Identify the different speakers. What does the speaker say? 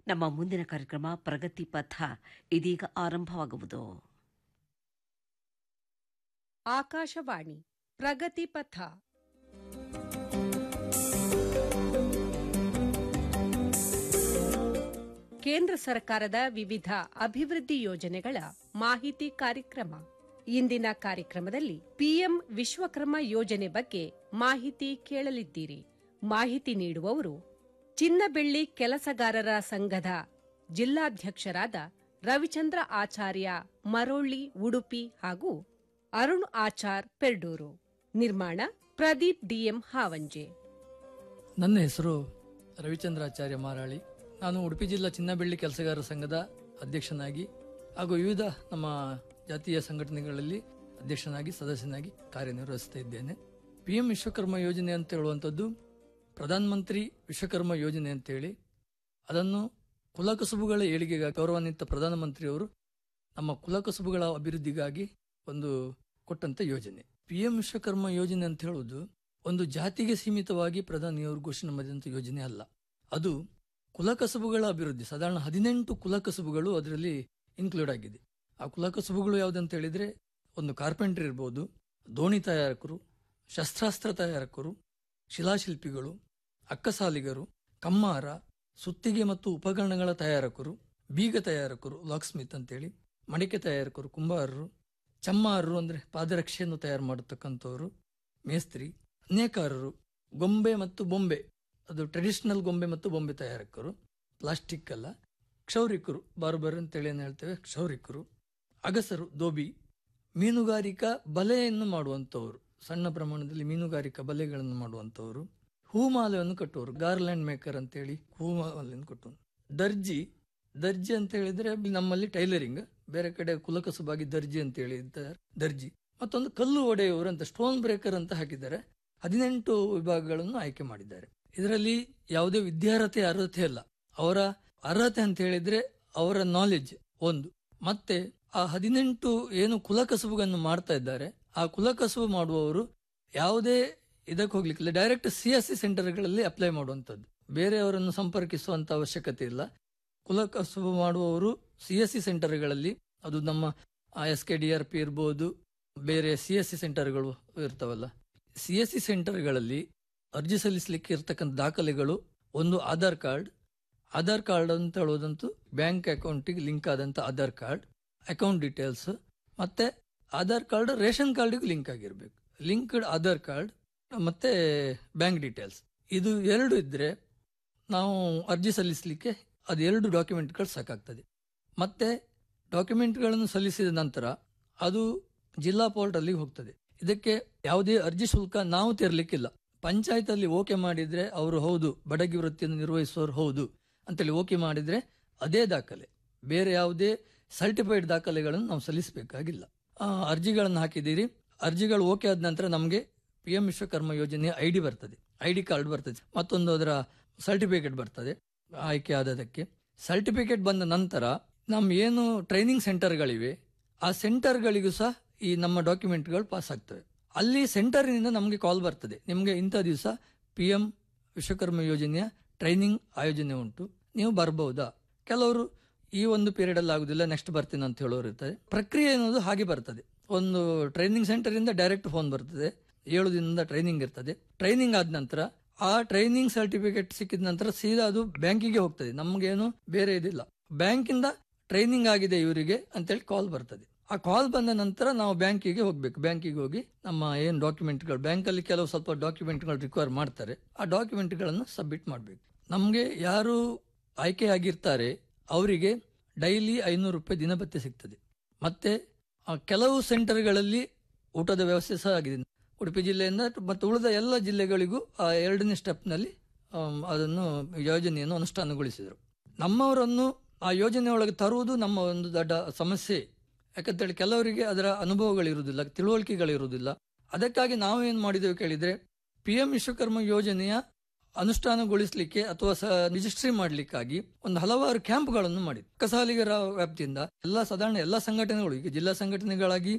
Speaker 1: ನಮ್ಮ ಮುಂದಿನ ಕಾರ್ಯಕ್ರಮ ಪ್ರಗತಿ ಪಥ ಇದೀಗ ಆರಂಭವಾಗುವುದು
Speaker 2: ಆಕಾಶವಾಣಿ ಪ್ರಗತಿ ಪಥ ಕೇಂದ್ರ ಸರ್ಕಾರದ ವಿವಿಧ ಅಭಿವೃದ್ಧಿ ಯೋಜನೆಗಳ ಮಾಹಿತಿ ಕಾರ್ಯಕ್ರಮ ಇಂದಿನ ಕಾರ್ಯಕ್ರಮದಲ್ಲಿ ಪಿಎಂ ವಿಶ್ವಕರ್ಮ ಯೋಜನೆ ಬಗ್ಗೆ ಮಾಹಿತಿ ಕೇಳಲಿದ್ದೀರಿ ಮಾಹಿತಿ ನೀಡುವವರು ಚಿನ್ನ ಬೆಳ್ಳಿ ಕೆಲಸಗಾರರ ಸಂಘದ ಜಿಲ್ಲಾಧ್ಯಕ್ಷರಾದ ರವಿಚಂದ್ರ ಆಚಾರ್ಯ ಮರೋಳ್ಳಿ ಉಡುಪಿ ಹಾಗೂ ಅರುಣ್ ಆಚಾರ್ ಪೆರ್ಡೂರು ನಿರ್ಮಾಣ ಪ್ರದೀಪ್ ಡಿಎಂ ಹಾವಂಜೆ
Speaker 3: ನನ್ನ ಹೆಸರು ರವಿಚಂದ್ರಾಚಾರ್ಯ ಮಾರಾಳಿ ನಾನು ಉಡುಪಿ ಜಿಲ್ಲಾ ಚಿನ್ನಬೆಳ್ಳಿ ಕೆಲಸಗಾರರ ಸಂಘದ ಅಧ್ಯಕ್ಷನಾಗಿ ಹಾಗೂ ವಿವಿಧ ನಮ್ಮ ಜಾತೀಯ ಸಂಘಟನೆಗಳಲ್ಲಿ ಅಧ್ಯಕ್ಷನಾಗಿ ಸದಸ್ಯನಾಗಿ ಕಾರ್ಯನಿರ್ವಹಿಸ್ತಾ ಇದ್ದೇನೆ ಪಿ ಎಂ ವಿಶ್ವಕರ್ಮ ಯೋಜನೆ ಅಂತ ಹೇಳುವಂಥದ್ದು ಪ್ರಧಾನ ಮಂತ್ರಿ ವಿಶ್ವಕರ್ಮ ಯೋಜನೆ ಅಂತೇಳಿ ಅದನ್ನು ಕುಲಕಸುಬುಗಳ ಏಳಿಗೆಗೆ ಗೌರವಾನ್ವಿತ ಪ್ರಧಾನಮಂತ್ರಿಯವರು ನಮ್ಮ ಕುಲಕಸುಬುಗಳ ಅಭಿವೃದ್ಧಿಗಾಗಿ ಒಂದು ಕೊಟ್ಟಂತ ಯೋಜನೆ ಪಿ ಎಂ ವಿಶ್ವಕರ್ಮ ಯೋಜನೆ ಅಂತ ಹೇಳುವುದು ಒಂದು ಜಾತಿಗೆ ಸೀಮಿತವಾಗಿ ಪ್ರಧಾನಿಯವರು ಘೋಷಣೆ ಮಾಡಿದಂಥ ಯೋಜನೆ ಅಲ್ಲ ಅದು ಕುಲಕಸಬುಗಳ ಅಭಿವೃದ್ಧಿ ಸಾಧಾರಣ ಹದಿನೆಂಟು ಕುಲಕಸಬುಗಳು ಅದರಲ್ಲಿ ಇನ್ಕ್ಲೂಡ್ ಆಗಿದೆ ಆ ಕುಲಕಸಬುಗಳು ಯಾವುದಂತ ಹೇಳಿದ್ರೆ ಒಂದು ಕಾರ್ಪೆಂಟರ್ ಇರ್ಬೋದು ದೋಣಿ ತಯಾರಕರು ಶಸ್ತ್ರಾಸ್ತ್ರ ತಯಾರಕರು ಶಿಲಾಶಿಲ್ಪಿಗಳು ಅಕ್ಕಸಾಲಿಗರು ಕಮ್ಮಾರ ಸುತ್ತಿಗೆ ಮತ್ತು ಉಪಕರಣಗಳ ತಯಾರಕರು ಬೀಗ ತಯಾರಕರು ಲಾಕ್ಸ್ಮಿತ್ ಅಂತೇಳಿ ಮಡಿಕೆ ತಯಾರಕರು ಕುಂಬಾರರು ಚಮ್ಮಾರರು ಅಂದ್ರೆ ಪಾದರಕ್ಷೆಯನ್ನು ತಯಾರು ಮಾಡತಕ್ಕಂಥವ್ರು ಮೇಸ್ತ್ರಿ ನೇಕಾರರು ಗೊಂಬೆ ಮತ್ತು ಬೊಂಬೆ ಅದು ಟ್ರೆಡಿಷನಲ್ ಗೊಂಬೆ ಮತ್ತು ಬೊಂಬೆ ತಯಾರಕರು ಪ್ಲಾಸ್ಟಿಕ್ ಅಲ್ಲ ಕ್ಷೌರಿಕರು ಬಾರ್ಬರ್ ಅಂತೇಳಿ ಏನು ಹೇಳ್ತೇವೆ ಕ್ಷೌರಿಕರು ಅಗಸರು ದೋಬಿ ಮೀನುಗಾರಿಕಾ ಬಲೆಯನ್ನು ಮಾಡುವಂಥವ್ರು ಸಣ್ಣ ಪ್ರಮಾಣದಲ್ಲಿ ಮೀನುಗಾರಿಕಾ ಬಲೆಗಳನ್ನು ಮಾಡುವಂಥವ್ರು ಹೂಮಾಲೆಯನ್ನು ಕಟ್ಟುವವರು ಗಾರ್ಲ್ಯಾಂಡ್ ಮೇಕರ್ ಅಂತೇಳಿ ಹೂಮಾಲೆಯನ್ನು ಕಟ್ಟುವರು ದರ್ಜಿ ದರ್ಜಿ ಅಂತ ಹೇಳಿದ್ರೆ ನಮ್ಮಲ್ಲಿ ಟೈಲರಿಂಗ್ ಬೇರೆ ಕಡೆ ಕುಲಕಸುಬಾಗಿ ದರ್ಜಿ ಅಂತ ಹೇಳಿ ಇದ್ದಾರೆ ದರ್ಜಿ ಮತ್ತೊಂದು ಕಲ್ಲು ಒಡೆಯುವರು ಅಂತ ಸ್ಟೋನ್ ಬ್ರೇಕರ್ ಅಂತ ಹಾಕಿದ್ದಾರೆ ಹದಿನೆಂಟು ವಿಭಾಗಗಳನ್ನು ಆಯ್ಕೆ ಮಾಡಿದ್ದಾರೆ ಇದರಲ್ಲಿ ಯಾವುದೇ ವಿದ್ಯಾರ್ಹತೆ ಅರ್ಹತೆ ಅಲ್ಲ ಅವರ ಅರ್ಹತೆ ಅಂತ ಹೇಳಿದ್ರೆ ಅವರ ನಾಲೆಜ್ ಒಂದು ಮತ್ತೆ ಆ ಹದಿನೆಂಟು ಏನು ಕುಲಕಸುಬುಗಳನ್ನು ಮಾಡ್ತಾ ಇದ್ದಾರೆ ಆ ಕುಲಕಸುಬು ಮಾಡುವವರು ಯಾವುದೇ ಇದಕ್ಕೆ ಹೋಗ್ಲಿಕ್ಕಿಲ್ಲ ಡೈರೆಕ್ಟ್ ಸಿ ಎಸ್ ಸಿ ಸೆಂಟರ್ಗಳಲ್ಲಿ ಅಪ್ಲೈ ಮಾಡುವಂಥದ್ದು ಬೇರೆಯವರನ್ನು ಸಂಪರ್ಕಿಸುವಂತ ಅವಶ್ಯಕತೆ ಇಲ್ಲ ಕುಲಕಸುಬು ಮಾಡುವವರು ಸಿ ಎಸ್ ಸಿ ಸೆಂಟರ್ಗಳಲ್ಲಿ ಅದು ನಮ್ಮ S K D R P ಇರ್ಬೋದು ಬೇರೆ ಸಿ ಎಸ್ ಸಿ ಸೆಂಟರ್ಗಳು ಇರ್ತಾವಲ್ಲ ಸಿ ಎಸ್ ಸಿ ಸೆಂಟರ್ಗಳಲ್ಲಿ ಅರ್ಜಿ ಸಲ್ಲಿಸಲಿಕ್ಕೆ ಇರ್ತಕ್ಕಂಥ ದಾಖಲೆಗಳು ಒಂದು ಆಧಾರ್ ಕಾರ್ಡ್ ಆಧಾರ್ ಕಾರ್ಡ್ ಅಂತ ಹೇಳೋದಂತೂ ಬ್ಯಾಂಕ್ ಅಕೌಂಟಿಗೆ ಲಿಂಕ್ ಆದಂತ ಆಧಾರ್ ಕಾರ್ಡ್ ಅಕೌಂಟ್ ಡೀಟೇಲ್ಸ್ ಮತ್ತೆ ಆಧಾರ್ ಕಾರ್ಡ್ ರೇಷನ್ ಕಾರ್ಡಿಗೆ ಲಿಂಕ್ ಆಗಿರ್ಬೇಕು ಲಿಂಕ್ಡ್ ಆಧಾರ್ ಕಾರ್ಡ್ ಮತ್ತೆ ಬ್ಯಾಂಕ್ ಡೀಟೇಲ್ಸ್ ಇದು ಎರಡು ಇದ್ರೆ ನಾವು ಅರ್ಜಿ ಸಲ್ಲಿಸಲಿಕ್ಕೆ ಅದು ಎರಡು ಡಾಕ್ಯುಮೆಂಟ್ಗಳು ಸಾಕಾಗ್ತದೆ ಮತ್ತೆ ಡಾಕ್ಯುಮೆಂಟ್ಗಳನ್ನು ಸಲ್ಲಿಸಿದ ನಂತರ ಅದು ಜಿಲ್ಲಾ ಪೋರ್ಟ್ ಅಲ್ಲಿ ಹೋಗ್ತದೆ ಇದಕ್ಕೆ ಯಾವುದೇ ಅರ್ಜಿ ಶುಲ್ಕ ನಾವು ತೆರಲಿಕ್ಕಿಲ್ಲ ಪಂಚಾಯತ್ ಅಲ್ಲಿ ಓಕೆ ಮಾಡಿದ್ರೆ ಅವರು ಹೌದು ಬಡಗಿ ವೃತ್ತಿಯನ್ನು ನಿರ್ವಹಿಸುವವರು ಹೌದು ಅಂತೇಳಿ ಓಕೆ ಮಾಡಿದ್ರೆ ಅದೇ ದಾಖಲೆ ಬೇರೆ ಯಾವುದೇ ಸರ್ಟಿಫೈಡ್ ದಾಖಲೆಗಳನ್ನು ನಾವು ಸಲ್ಲಿಸಬೇಕಾಗಿಲ್ಲ ಆ, ಅರ್ಜಿಗಳನ್ನು ಹಾಕಿದ್ದೀರಿ ಅರ್ಜಿಗಳು ಓಕೆ ಆದ ನಂತರ ನಮಗೆ ಪಿ ಎಂ ವಿಶ್ವಕರ್ಮ ಯೋಜನೆಯ ಐ ಡಿ ಬರ್ತದೆ ಐ ಡಿ ಕಾರ್ಡ್ ಬರ್ತದೆ ಮತ್ತೊಂದು ಅದರ ಸರ್ಟಿಫಿಕೇಟ್ ಬರ್ತದೆ ಆಯ್ಕೆ ಆದದಕ್ಕೆ ಸರ್ಟಿಫಿಕೇಟ್ ಬಂದ ನಂತರ ನಮ್ಮ ಏನು ಟ್ರೈನಿಂಗ್ ಸೆಂಟರ್ಗಳಿವೆ ಆ ಸೆಂಟರ್ಗಳಿಗೂ ಸಹ ಈ ನಮ್ಮ ಡಾಕ್ಯುಮೆಂಟ್ಗಳು ಪಾಸ್ ಆಗ್ತವೆ ಅಲ್ಲಿ ಸೆಂಟರ್ನಿಂದ ನಮಗೆ ಕಾಲ್ ಬರ್ತದೆ ನಿಮಗೆ ಇಂಥ ದಿವಸ ಪಿ ಎಂ ವಿಶ್ವಕರ್ಮ ಯೋಜನೆಯ ಟ್ರೈನಿಂಗ್ ಆಯೋಜನೆ ಉಂಟು ನೀವು ಬರ್ಬಹುದಾ ಕೆಲವರು ಈ ಒಂದು ಪೀರಿಯಡ್ ಅಲ್ಲಿ ಆಗುದಿಲ್ಲ ನೆಕ್ಸ್ಟ್ ಬರ್ತೀನಿ ಅಂತ ಹೇಳೋರು ಇರ್ತಾರೆ ಪ್ರಕ್ರಿಯೆ ಅನ್ನೋದು ಹಾಗೆ ಬರ್ತದೆ ಒಂದು ಟ್ರೈನಿಂಗ್ ಸೆಂಟರ್ ಇಂದ ಡೈರೆಕ್ಟ್ ಫೋನ್ ಬರ್ತದೆ ಏಳು ದಿನದಿಂದ ಟ್ರೈನಿಂಗ್ ಇರ್ತದೆ ಟ್ರೈನಿಂಗ್ ಆದ ನಂತರ ಆ ಟ್ರೈನಿಂಗ್ ಸರ್ಟಿಫಿಕೇಟ್ ಸಿಕ್ಕಿದ ನಂತರ ಸೀದಾ ಅದು ಬ್ಯಾಂಕಿಗೆ ಹೋಗ್ತದೆ ನಮಗೇನು ಬೇರೆ ಇದಿಲ್ಲ ಬ್ಯಾಂಕಿಂದ ಟ್ರೈನಿಂಗ್ ಆಗಿದೆ ಇವರಿಗೆ ಅಂತೇಳಿ ಕಾಲ್ ಬರ್ತದೆ ಆ ಕಾಲ್ ಬಂದ ನಂತರ ನಾವು ಬ್ಯಾಂಕಿಗೆ ಹೋಗ್ಬೇಕು ಬ್ಯಾಂಕಿಗೆ ಹೋಗಿ ನಮ್ಮ ಏನು ಡಾಕ್ಯುಮೆಂಟ್ಗಳು ಬ್ಯಾಂಕಲ್ಲಿ ಕೆಲವು ಸ್ವಲ್ಪ ಡಾಕ್ಯುಮೆಂಟ್ಗಳು ರಿಕ್ವೈರ್ ಮಾಡ್ತಾರೆ ಆ ಡಾಕ್ಯುಮೆಂಟ್ಗಳನ್ನು ಸಬ್ಮಿಟ್ ಮಾಡಬೇಕು ನಮಗೆ ಯಾರು ಆಯ್ಕೆ ಆಗಿರ್ತಾರೆ ಅವರಿಗೆ ಡೈಲಿ ಐನೂರು ರೂಪಾಯಿ ದಿನಭತ್ಯೆ ಸಿಗ್ತದೆ ಮತ್ತೆ ಆ ಕೆಲವು ಸೆಂಟರ್ಗಳಲ್ಲಿ ಊಟದ ವ್ಯವಸ್ಥೆ ಸಹ ಆಗಿದೆ ಉಡುಪಿ ಜಿಲ್ಲೆಯಿಂದ ಮತ್ತು ಉಳಿದ ಎಲ್ಲ ಜಿಲ್ಲೆಗಳಿಗೂ ಆ ಎರಡನೇ ಸ್ಟೆಪ್ನಲ್ಲಿ ಅದನ್ನು ಯೋಜನೆಯನ್ನು ಅನುಷ್ಠಾನಗೊಳಿಸಿದರು ನಮ್ಮವರನ್ನು ಆ ಯೋಜನೆ ಒಳಗೆ ತರುವುದು ನಮ್ಮ ಒಂದು ದೊಡ್ಡ ಸಮಸ್ಯೆ ಯಾಕಂತೇಳಿ ಕೆಲವರಿಗೆ ಅದರ ಅನುಭವಗಳಿರುವುದಿಲ್ಲ ತಿಳುವಳಿಕೆಗಳಿರುವುದಿಲ್ಲ ಅದಕ್ಕಾಗಿ ನಾವು ಏನು ಮಾಡಿದೆವು ಕೇಳಿದ್ರೆ ಪಿ ಎಂ ವಿಶ್ವಕರ್ಮ ಯೋಜನೆಯ ಅನುಷ್ಠಾನಗೊಳಿಸಲಿಕ್ಕೆ ಅಥವಾ ರಿಜಿಸ್ಟ್ರಿ ಮಾಡಲಿಕ್ಕಾಗಿ ಒಂದು ಹಲವಾರು ಕ್ಯಾಂಪ್ಗಳನ್ನು ಮಾಡಿ ಕಸಾಲಿಗರ ವ್ಯಾಪ್ತಿಯಿಂದ ಎಲ್ಲ ಸಾಧಾರಣ ಎಲ್ಲ ಸಂಘಟನೆಗಳು ಈಗ ಜಿಲ್ಲಾ ಸಂಘಟನೆಗಳಾಗಿ